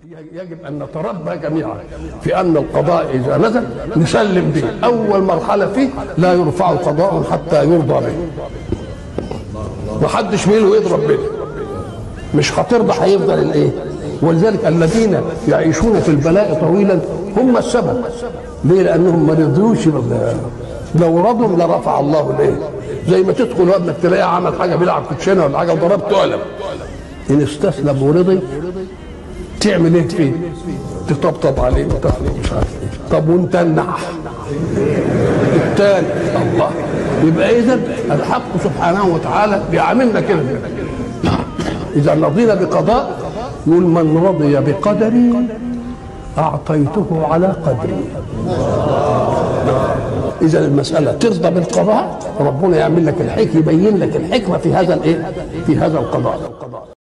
يجب ان نتربى جميعا في ان القضاء اذا نزل نسلم به اول مرحله فيه لا يرفع قضاء حتى يرضى به محدش بيقول يضرب به مش هترضى هيفضل الايه ولذلك الذين يعيشون في البلاء طويلا هم السبب ليه لانهم ما رضيوش بال- لو رضوا لرفع الله الايه زي ما تدخل وابنك تلاقيه عمل حاجه بيلعب كوتشينه ولا حاجه وضربته قلم ان استسلم ورضي تعمل ايه فيه؟ تطبطب عليه وتخلق مش عارف ايه طب وانت النح التاني الله يبقى اذا الحق سبحانه وتعالى بيعاملنا كده اذا رضينا بقضاء يقول من رضي بقدري اعطيته على قدري اذا المساله ترضى بالقضاء ربنا يعمل لك الحكمه يبين لك الحكمه في هذا الايه في هذا القضاء